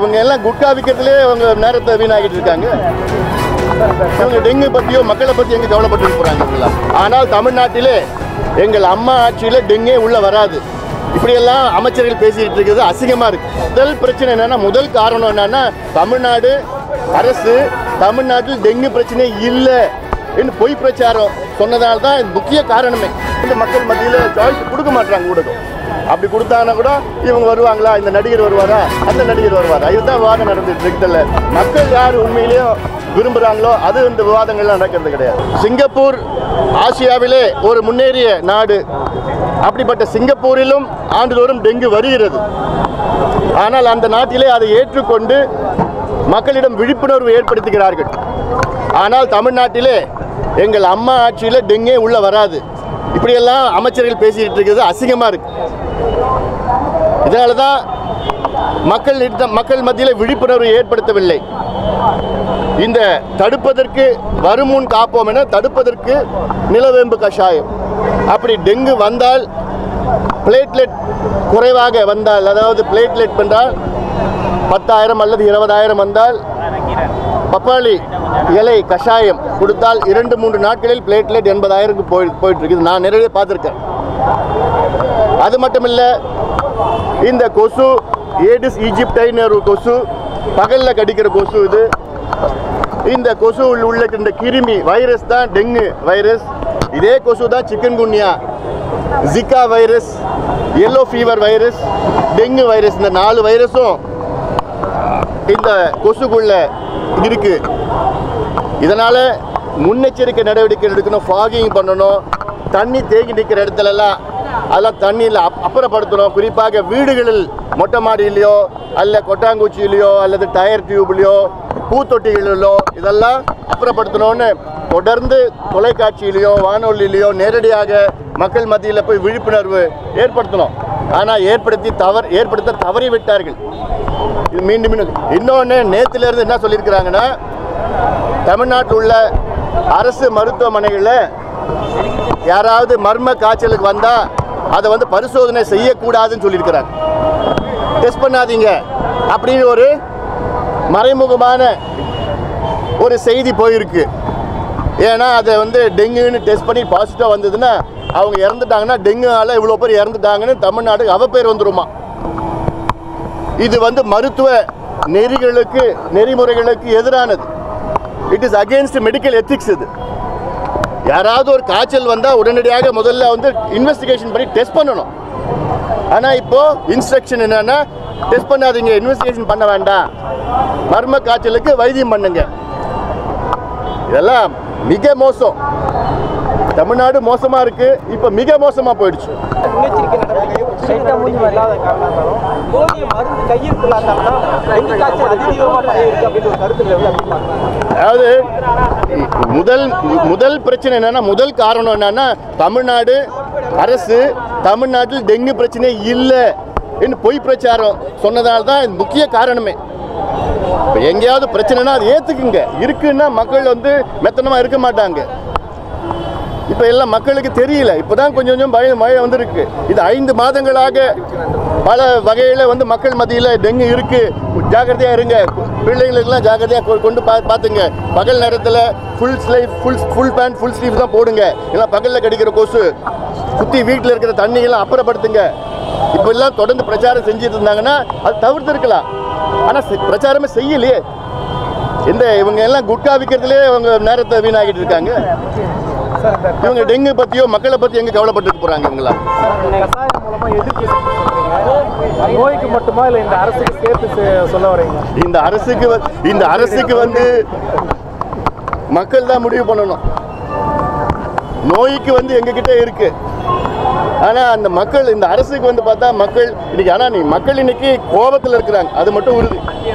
இவங்க எல்லாம் குட்கா விற்கிறதுலே அவங்க நேரத்தை வீணாகிட்டு இருக்காங்க இவங்க டெங்கு பற்றியோ மக்களை பற்றி எங்கே கவலைப்பட்டு போகிறாங்க இவங்களா ஆனால் தமிழ்நாட்டிலே எங்கள் அம்மா ஆட்சியில் டெங்கே உள்ளே வராது இப்படியெல்லாம் அமைச்சர்கள் பேசிக்கிட்டு இருக்கிறது அசிங்கமாக இருக்கு முதல் பிரச்சனை என்னன்னா முதல் காரணம் என்னன்னா தமிழ்நாடு அரசு தமிழ்நாட்டில் டெங்கு பிரச்சனை இல்லை என்று பொய் பிரச்சாரம் சொன்னதால தான் இது முக்கிய காரணமே இந்த மக்கள் மத்தியில் சாய்ஸ் கொடுக்க மாட்டாங்க ஊடகம் அப்படி கொடுத்தாங்கன்னா கூட இவங்க வருவாங்களா இந்த நடிகர் வருவாரா அந்த நடிகர் வருவாரா இதுதான் விவாதம் நடந்துட்டு இருக்குல்ல மக்கள் யார் உண்மையிலேயும் விரும்புகிறாங்களோ அது இந்த விவாதங்கள்லாம் நடக்கிறது கிடையாது சிங்கப்பூர் ஆசியாவிலே ஒரு முன்னேறிய நாடு அப்படிப்பட்ட சிங்கப்பூரிலும் ஆண்டுதோறும் டெங்கு வருகிறது ஆனால் அந்த நாட்டிலே அதை ஏற்றுக்கொண்டு மக்களிடம் விழிப்புணர்வு ஏற்படுத்துகிறார்கள் ஆனால் தமிழ்நாட்டிலே எங்கள் அம்மா ஆட்சியில் டெங்கே உள்ள வராது இப்படியெல்லாம் அமைச்சர்கள் பேசிக்கிட்டு இருக்கிறது அசிங்கமாக இருக்கு இதனால தான் மக்கள் மக்கள் மத்தியில் விழிப்புணர்வு ஏற்படுத்தவில்லை இந்த தடுப்பதற்கு வருமுன் காப்போம் என தடுப்பதற்கு நிலவேம்பு கஷாயம் அப்படி டெங்கு வந்தால் பிளேட்லெட் குறைவாக வந்தால் அதாவது பிளேட்லெட் என்றால் பத்தாயிரம் அல்லது இருபதாயிரம் வந்தால் பப்பாளி இலை கஷாயம் கொடுத்தால் இரண்டு மூன்று நாட்களில் பிளேட்லெட் எண்பதாயிரம் போய் போயிட்டு இருக்குது நான் நிறைய பார்த்துருக்கேன் அது மட்டும் இல்லை இந்த கொசு ஏடிஸ் ஈஜிப்டைன்னு ஒரு கொசு பகலில் கடிக்கிற கொசு இது இந்த கொசு உள்ள இந்த கிருமி வைரஸ் தான் டெங்கு வைரஸ் இதே கொசு தான் chikungunya Zika virus yellow fever virus dengue virus இந்த நாலு வைரஸும் இந்த கொசுக்குள்ள இருக்கு இதனால முன்னெச்சரிக்கை நடவடிக்கை எடுக்கணும் ஃபாகிங் பண்ணணும் தண்ணி தேங்கி நிற்கிற இடத்துலலாம் அதெல்லாம் தண்ணியில் அப் அப்புறப்படுத்தணும் குறிப்பாக வீடுகளில் மொட்டை மாடியிலையோ அல்ல கொட்டாங்குச்சியிலையோ அல்லது டயர் டியூப்லையோ பூத்தொட்டிகளிலோ இதெல்லாம் அப்புறப்படுத்தணும்னு தொடர்ந்து தொலைக்காட்சியிலையோ வானொலியிலையோ நேரடியாக மக்கள் மத்தியில் போய் விழிப்புணர்வு ஏற்படுத்தணும் ஆனால் ஏற்படுத்தி தவறு ஏற்படுத்த தவறி விட்டார்கள் இது மீண்டும் மீண்டும் இன்னொன்று நேத்திலிருந்து என்ன சொல்லியிருக்கிறாங்கன்னா தமிழ்நாட்டில் உள்ள அரசு மருத்துவமனைகளில் யாராவது மர்ம காய்ச்சலுக்கு வந்தால் அதை வந்து பரிசோதனை செய்யக்கூடாதுன்னு சொல்லியிருக்கிறாங்க டெஸ்ட் பண்ணாதீங்க அப்படின்னு ஒரு மறைமுகமான ஒரு செய்தி போயிருக்கு ஏன்னா அதை வந்து டெங்குன்னு டெஸ்ட் பண்ணி பாசிட்டிவாக வந்ததுன்னா அவங்க இறந்துட்டாங்கன்னா டெங்குனால இவ்வளோ பேர் இறந்துட்டாங்கன்னு தமிழ்நாடு அவ பேர் வந்துருமா இது வந்து மருத்துவ நெறிகளுக்கு நெறிமுறைகளுக்கு எதிரானது it is against medical ethics இது யாராவது ஒரு காய்ச்சல் வந்தால் உடனடியாக முதல்ல வந்து இன்வெஸ்டிகேஷன் பண்ணி டெஸ்ட் பண்ணணும் ஆனால் இப்போ இன்ஸ்ட்ரக்ஷன் என்னன்னா டெஸ்ட் பண்ணாதீங்க இன்வெஸ்டிகேஷன் பண்ண வேண்டாம் மர்ம காய்ச்சலுக்கு வைத்தியம் பண்ணுங்க இதெல்லாம் மிக மோசம் தமிழ்நாடு மோசமா இருக்கு இப்போ மிக மோசமா போயிடுச்சு முன்னெச்சரிக்கை நடவடிக்கை ஸ்ட்ரைட்டாக மூஞ்சி இல்லாத காரணத்தாலும் போதிய மருந்து கையிருப்பு இல்லாதனால டெங்கு காய்ச்சல் அதிதீவிரமாக பரவிருக்கு அப்படின்ற ஒரு கருத்து நிலவுது அப்படின்னு பார்க்கலாம் அதாவது முதல் முதல் பிரச்சனை என்னன்னா முதல் காரணம் என்னன்னா தமிழ்நாடு அரசு தமிழ்நாட்டில் டெங்கு பிரச்சனை இல்லை என்று பொய் பிரச்சாரம் சொன்னதால தான் இது முக்கிய காரணமே இப்போ எங்கேயாவது பிரச்சனைனா அது ஏற்றுக்குங்க இருக்குன்னா மக்கள் வந்து மெத்தனமாக இருக்க மாட்டாங்க இப்போ எல்லாம் மக்களுக்கு தெரியல இப்போ தான் கொஞ்சம் கொஞ்சம் பய மழை வந்திருக்கு இது ஐந்து மாதங்களாக பல வகையில் வந்து மக்கள் மத்தியில் டெங்கு இருக்கு ஜாக்கிரதையாக இருங்க பிள்ளைங்களுக்கெல்லாம் ஜாக்கிரதையாக கொ- கொண்டு பா பார்த்துங்க பகல் நேரத்தில் full sleeve full full pant full sleeve தான் போடுங்க இல்லை பகலில் கடிக்கிற கொசு சுற்றி வீட்டில் இருக்கிற தண்ணியெல்லாம் அப்புறப்படுத்துங்க இப்போ எல்லாம் தொடர்ந்து பிரச்சாரம் செஞ்சுட்டு இருந்தாங்கன்னா அது தவிர்த்திருக்கலாம் ஆனால் பிரச்சாரமே செய்யலையே இந்த இவங்க எல்லாம் குட்கா விற்கிறதுலே அவங்க நேரத்தை வீணாகிட்டு இருக்காங்க இவங்க டெங்கு பற்றியோ மக்களை பற்றி எங்கே கவலைப்பட்டு போகிறாங்க இவங்களா கசாயம் மூலமா எதிர்ப்பு சொல்றீங்க நோய்க்கு மட்டுமா இல்லை இந்த அரசுக்கு சேர்த்து செ- சொல்ல வரீங்க இந்த அரசுக்கு வ- இந்த அரசுக்கு வந்து மக்கள் தான் முடிவு பண்ணணும் நோய்க்கு வந்து எங்ககிட்ட இருக்கு ஆனா அந்த மக்கள் இந்த அரசுக்கு வந்து பார்த்தா மக்கள் இன்னைக்கு ஆனா நீ மக்கள் இன்னைக்கு கோபத்தில் இருக்கிறாங்க அது மட்டும் உறுதி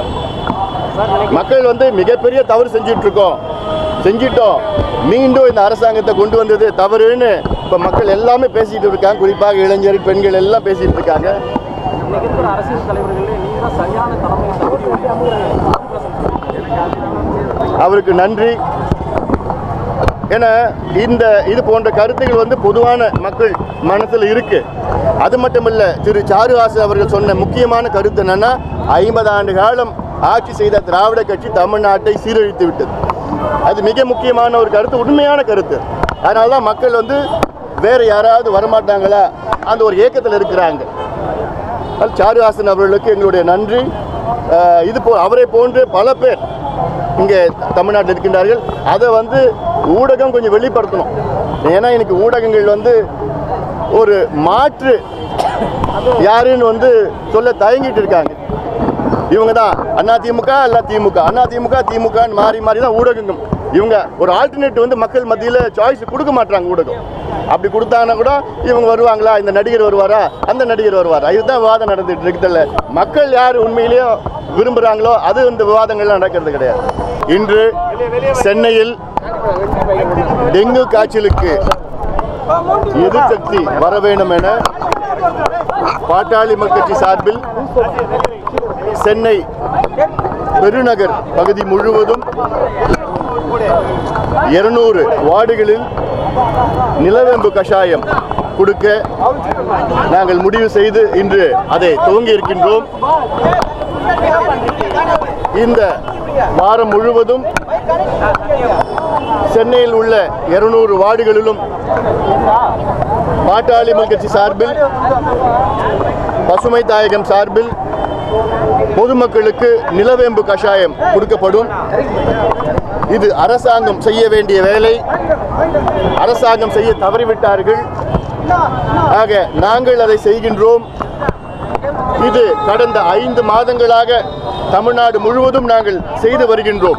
மக்கள் வந்து மிகப்பெரிய தவறு செஞ்சுட்டு இருக்கோம் செஞ்சிட்டோம் மீண்டும் இந்த அரசாங்கத்தை கொண்டு வந்தது தவறுன்னு இப்போ மக்கள் எல்லாமே பேசிட்டு இருக்காங்க குறிப்பாக இளைஞர் பெண்கள் எல்லாம் பேசிட்டு இருக்காங்க இன்னைக்கு இருக்கிற அரசியல் தலைவர்களே நீங்க தான் சரியான தலைமை அவருக்கு நன்றி ஏன்னா இந்த இது போன்ற கருத்துக்கள் வந்து பொதுவான மக்கள் மனசில் இருக்கு அது மட்டுமல்ல திரு சாருஹாசன் அவர்கள் சொன்ன முக்கியமான கருத்து என்னன்னா ஐம்பது ஆண்டு காலம் ஆட்சி செய்த திராவிட கட்சி தமிழ்நாட்டை சீரழித்து விட்டது அது மிக முக்கியமான ஒரு கருத்து உண்மையான கருத்து அதனால தான் மக்கள் வந்து வேற யாராவது வரமாட்டாங்களா அந்த ஒரு ஏக்கத்தில் இருக்கிறாங்க அது சாருஹாசன் அவர்களுக்கு எங்களுடைய நன்றி அஹ் இது போ அவரை போன்று பல பேர் இங்கே தமிழ்நாட்டில் இருக்கின்றார்கள் அதை வந்து ஊடகம் கொஞ்சம் வெளிப்படுத்தணும் ஏன்னா இன்னைக்கு ஊடகங்கள் வந்து ஒரு மாற்று யாருன்னு வந்து சொல்ல தயங்கிட்டு இருக்காங்க இவங்க தான் அண்ணா திமுக அல்ல திமுக அண்ணா திமுக திமுகன்னு மாறி மாறி தான் ஊடகங்கள் இவங்க ஒரு ஆல்டர்னேட் வந்து மக்கள் மத்தியில் சாய்ஸ் கொடுக்க மாட்டாங்க ஊடகம் அப்படி கொடுத்தாங்கன்னா கூட இவங்க வருவாங்களா இந்த நடிகர் வருவாரா அந்த நடிகர் வருவாரா இதுதான் விவாதம் நடந்துட்டு இருக்குதுல்ல மக்கள் யார் உண்மையிலேயே விரும்புகிறாங்களோ அது இந்த விவாதங்கள்லாம் நடக்கிறது கிடையாது இன்று சென்னையில் டெங்கு காய்ச்சலுக்கு எதிர்சக்தி வர வேண்டும் என பாட்டாளி மக்கள் கட்சி சார்பில் சென்னை பெருநகர் பகுதி முழுவதும் இருநூறு வார்டுகளில் நிலவேம்பு கஷாயம் கொடுக்க நாங்கள் முடிவு செய்து இன்று அதை துவங்கி இருக்கின்றோம் இந்த வாரம் முழுவதும் சென்னையில் உள்ள இருநூறு வார்டுகளிலும் பாட்டாளி மக்கள் கட்சி சார்பில் பசுமை தாயகம் சார்பில் பொதுமக்களுக்கு நிலவேம்பு கஷாயம் கொடுக்கப்படும் இது அரசாங்கம் செய்ய வேண்டிய வேலை அரசாங்கம் செய்ய தவறிவிட்டார்கள் ஆக நாங்கள் அதை செய்கின்றோம் இது கடந்த ஐந்து மாதங்களாக தமிழ்நாடு முழுவதும் நாங்கள் செய்து வருகின்றோம்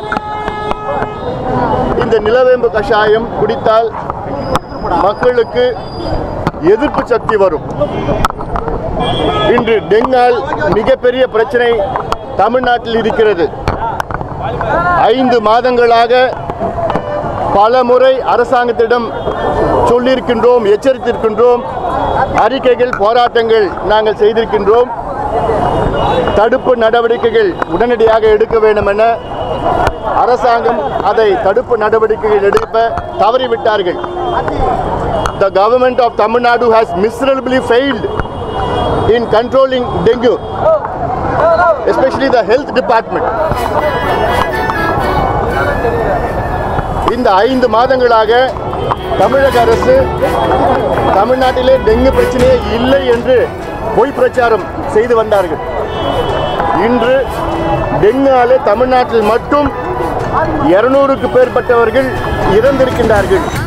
இந்த நிலவேம்பு கஷாயம் குடித்தால் மக்களுக்கு எதிர்ப்பு சக்தி வரும் இன்று டெங்கால் மிகப்பெரிய பிரச்சனை தமிழ்நாட்டில் இருக்கிறது ஐந்து மாதங்களாக பல முறை அரசாங்கத்திடம் சொல்லியிருக்கின்றோம் எச்சரித்திருக்கின்றோம் அறிக்கைகள் போராட்டங்கள் நாங்கள் செய்திருக்கின்றோம் தடுப்பு நடவடிக்கைகள் உடனடியாக எடுக்க வேண்டும் என அரசாங்கம் அதை தடுப்பு நடவடிக்கைகள் எடுக்க தவறிவிட்டார்கள் The government of Tamil Nadu has miserably failed in controlling dengue, especially the health department. இந்த ஐந்து மாதங்களாக தமிழக அரசு தமிழ்நாட்டிலே டெங்கு பிரச்சனையே இல்லை என்று பொய் பிரச்சாரம் செய்து வந்தார்கள் இன்று டெங்குனாலே தமிழ்நாட்டில் மட்டும் இருநூறுக்கு மேற்பட்டவர்கள் இறந்திருக்கின்றார்கள்